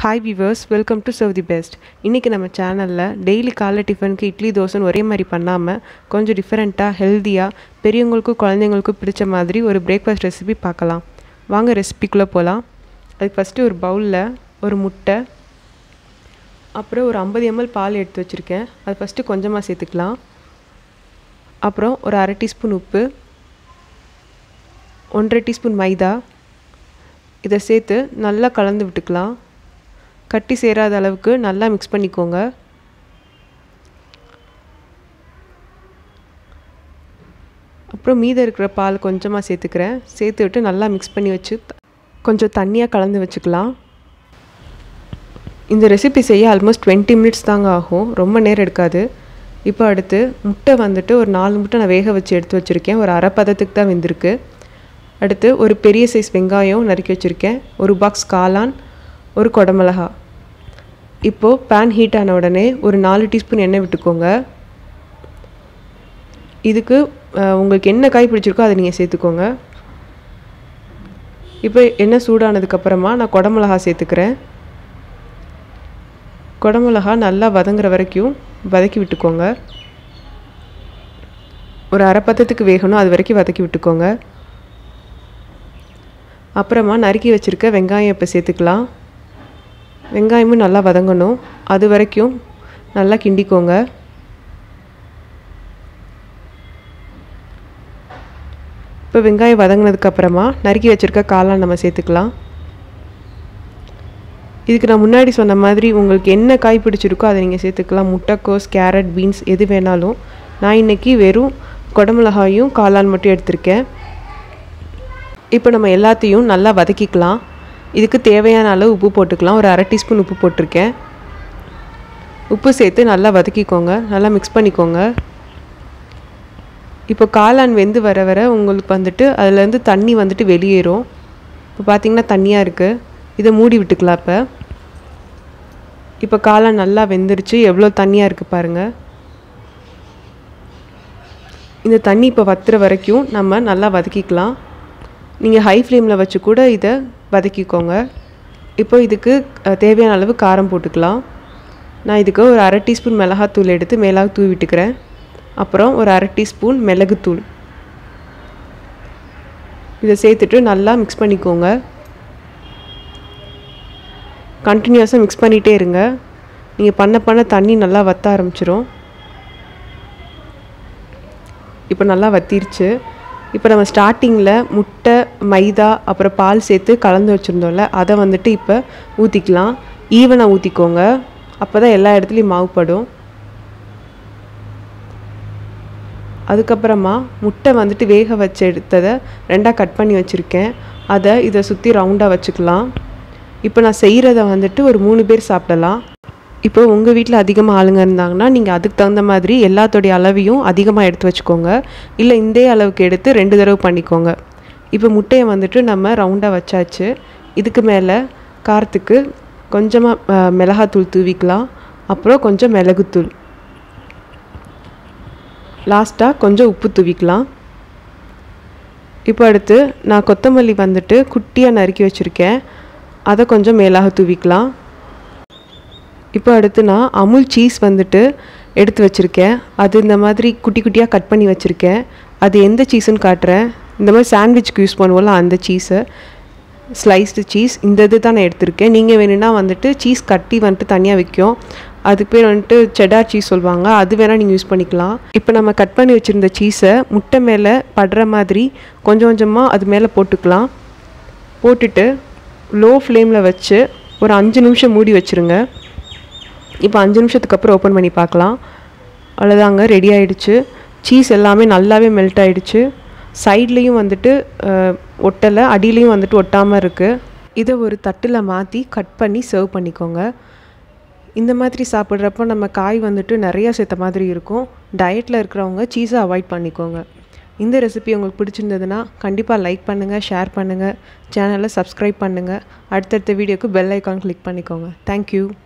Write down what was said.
hi viewers welcome to serve the best இன்றைக்கி நம்ம சேனலில் டெய்லி காலை டிஃபனுக்கு இட்லி தோசைன்னு ஒரே மாதிரி பண்ணாமல் கொஞ்சம் டிஃப்ரெண்ட்டாக ஹெல்த்தியாக பெரியவங்களுக்கும் குழந்தைங்களுக்கும் பிடிச்ச மாதிரி ஒரு பிரேக்ஃபாஸ்ட் ரெசிபி பார்க்கலாம் வாங்க ரெசிபிக்குள்ளே போகலாம் அதுக்கு ஃபஸ்ட்டு ஒரு பவுலில் ஒரு முட்டை அப்புறம் ஒரு ஐம்பது எம்எல் பால் எடுத்து வச்சுருக்கேன் அது ஃபஸ்ட்டு கொஞ்சமாக சேர்த்துக்கலாம் அப்புறம் ஒரு அரை டீஸ்பூன் உப்பு ஒன்றரை டீஸ்பூன் மைதா இதை சேர்த்து நல்லா கலந்து விட்டுக்கலாம் கட்டி சேராத அளவுக்கு நல்லா மிக்ஸ் பண்ணிக்கோங்க அப்புறம் மீதம் இருக்கிற பால் கொஞ்சமாக சேர்த்துக்கிறேன் சேர்த்து விட்டு நல்லா மிக்ஸ் பண்ணி வச்சு கொஞ்சம் தண்ணியாக கலந்து வச்சுக்கலாம் இந்த ரெசிபி செய்ய ஆல்மோஸ்ட் டுவெண்ட்டி மினிட்ஸ் தாங்க ஆகும் ரொம்ப நேரம் எடுக்காது இப்போ அடுத்து முட்டை வந்துட்டு ஒரு நாலு முட்டை நான் வேக வச்சு எடுத்து வச்சுருக்கேன் ஒரு அரை பதத்துக்கு தான் வெந்திருக்கு அடுத்து ஒரு பெரிய சைஸ் வெங்காயம் நறுக்கி வச்சுருக்கேன் ஒரு பாக்ஸ் காளான் ஒரு குடமிளகா இப்போது பேன் ஹீட் ஆன உடனே ஒரு நாலு டீஸ்பூன் எண்ணெய் விட்டுக்கோங்க இதுக்கு உங்களுக்கு என்ன காய் பிடிச்சிருக்கோ அதை நீங்கள் சேர்த்துக்கோங்க இப்போ எண்ணெய் சூடானதுக்கப்புறமா நான் குடமிளகா சேர்த்துக்கிறேன் குடமிளகா நல்லா வதங்குற வரைக்கும் வதக்கி விட்டுக்கோங்க ஒரு அரை பத்தத்துக்கு வேகணும் அது வரைக்கும் வதக்கி விட்டுக்கோங்க அப்புறமா நறுக்கி வச்சுருக்க வெங்காயம் இப்போ சேர்த்துக்கலாம் வெங்காயமும் நல்லா வதங்கணும் அது வரைக்கும் நல்லா கிண்டிக்கோங்க இப்போ வெங்காயம் வதங்கினதுக்கப்புறமா நறுக்கி வச்சுருக்க காளான் நம்ம சேர்த்துக்கலாம் இதுக்கு நான் முன்னாடி சொன்ன மாதிரி உங்களுக்கு என்ன காய் பிடிச்சிருக்கோ அதை நீங்கள் சேர்த்துக்கலாம் முட்டைக்கோஸ் கேரட் பீன்ஸ் எது வேணாலும் நான் இன்றைக்கி வெறும் குடமிளகாயும் காளான் மட்டும் எடுத்திருக்கேன் இப்போ நம்ம எல்லாத்தையும் நல்லா வதக்கிக்கலாம் இதுக்கு தேவையான அளவு உப்பு போட்டுக்கலாம் ஒரு அரை டீஸ்பூன் உப்பு போட்டிருக்கேன் உப்பு சேர்த்து நல்லா வதக்கிக்கோங்க நல்லா மிக்ஸ் பண்ணிக்கோங்க இப்போ காளான் வெந்து வர வர உங்களுக்கு வந்துட்டு அதுலேருந்து தண்ணி வந்துட்டு வெளியேறும் இப்போ பார்த்திங்கன்னா தண்ணியாக இருக்குது இதை மூடி விட்டுக்கலாம் இப்போ இப்போ காளான் நல்லா வெந்துருச்சு எவ்வளோ தண்ணியாக இருக்குது பாருங்கள் இந்த தண்ணி இப்போ வத்துற வரைக்கும் நம்ம நல்லா வதக்கிக்கலாம் நீங்கள் ஹை ஃப்ளேமில் வச்சு கூட இதை வதக்கிக்கோங்க இப்போ இதுக்கு தேவையான அளவு காரம் போட்டுக்கலாம் நான் இதுக்கு ஒரு அரை டீஸ்பூன் மிளகாத்தூள் எடுத்து மேலாக தூவி விட்டுக்கிறேன் அப்புறம் ஒரு அரை டீஸ்பூன் மிளகுத்தூள் இதை சேர்த்துட்டு நல்லா மிக்ஸ் பண்ணிக்கோங்க கண்டினியூஸாக மிக்ஸ் பண்ணிகிட்டே இருங்க நீங்கள் பண்ண பண்ண தண்ணி நல்லா வற்ற ஆரம்பிச்சிரும் இப்போ நல்லா வத்திருச்சு இப்போ நம்ம ஸ்டார்டிங்கில் முட்டை மைதா அப்புறம் பால் சேர்த்து கலந்து வச்சுருந்தோம்ல அதை வந்துட்டு இப்போ ஊற்றிக்கலாம் ஈவனாக ஊற்றிக்கோங்க அப்போ தான் எல்லா இடத்துலையும் மாவுப்படும் அதுக்கப்புறமா முட்டை வந்துட்டு வேக வச்சு எடுத்ததை ரெண்டாக கட் பண்ணி வச்சுருக்கேன் அதை இதை சுற்றி ரவுண்டாக வச்சுக்கலாம் இப்போ நான் செய்கிறத வந்துட்டு ஒரு மூணு பேர் சாப்பிடலாம் இப்போ உங்கள் வீட்டில் அதிகமாக ஆளுங்க இருந்தாங்கன்னா நீங்கள் அதுக்கு தகுந்த மாதிரி எல்லாத்தோடைய அளவையும் அதிகமாக எடுத்து வச்சுக்கோங்க இல்லை இந்த அளவுக்கு எடுத்து ரெண்டு தடவை பண்ணிக்கோங்க இப்போ முட்டையை வந்துட்டு நம்ம ரவுண்டாக வச்சாச்சு இதுக்கு மேலே காரத்துக்கு கொஞ்சமாக மிளகாத்தூள் தூவிக்கலாம் அப்புறம் கொஞ்சம் மிளகுத்தூள் லாஸ்ட்டாக கொஞ்சம் உப்பு தூவிக்கலாம் இப்போ அடுத்து நான் கொத்தமல்லி வந்துட்டு குட்டியாக நறுக்கி வச்சுருக்கேன் அதை கொஞ்சம் மேலாக தூவிக்கலாம் இப்போ அடுத்து நான் அமுல் சீஸ் வந்துட்டு எடுத்து வச்சுருக்கேன் அது இந்த மாதிரி குட்டி குட்டியாக கட் பண்ணி வச்சுருக்கேன் அது எந்த சீஸுன்னு காட்டுறேன் இந்த மாதிரி சாண்ட்விச்க்கு யூஸ் பண்ணுவோம்ல அந்த சீஸை ஸ்லைஸ்டு சீஸ் இந்த இது தான் நான் எடுத்திருக்கேன் நீங்கள் வேணும்னா வந்துட்டு சீஸ் கட்டி வந்துட்டு தனியாக விற்கும் அதுக்கு பேர் வந்துட்டு செடார் சீஸ் சொல்லுவாங்க அது வேணால் நீங்கள் யூஸ் பண்ணிக்கலாம் இப்போ நம்ம கட் பண்ணி வச்சுருந்த சீஸை முட்டை மேலே படுற மாதிரி கொஞ்சம் கொஞ்சமாக அது மேலே போட்டுக்கலாம் போட்டுட்டு லோ ஃப்ளேமில் வச்சு ஒரு அஞ்சு நிமிஷம் மூடி வச்சுருங்க இப்போ அஞ்சு நிமிஷத்துக்கு அப்புறம் ஓப்பன் பண்ணி பார்க்கலாம் அவ்வளோதாங்க ரெடி ஆகிடுச்சு சீஸ் எல்லாமே நல்லாவே மெல்ட் ஆகிடுச்சு சைட்லேயும் வந்துட்டு ஒட்டலை அடியிலையும் வந்துட்டு ஒட்டாமல் இருக்குது இதை ஒரு தட்டில் மாற்றி கட் பண்ணி சர்வ் பண்ணிக்கோங்க இந்த மாதிரி சாப்பிட்றப்போ நம்ம காய் வந்துட்டு நிறையா சேர்த்த மாதிரி இருக்கும் டயட்டில் இருக்கிறவங்க சீஸை அவாய்ட் பண்ணிக்கோங்க இந்த ரெசிபி உங்களுக்கு பிடிச்சிருந்ததுன்னா கண்டிப்பாக லைக் பண்ணுங்கள் ஷேர் பண்ணுங்கள் சேனலை சப்ஸ்கிரைப் பண்ணுங்கள் அடுத்தடுத்த வீடியோக்கு பெல் ஐக்கான் கிளிக் பண்ணிக்கோங்க தேங்க்யூ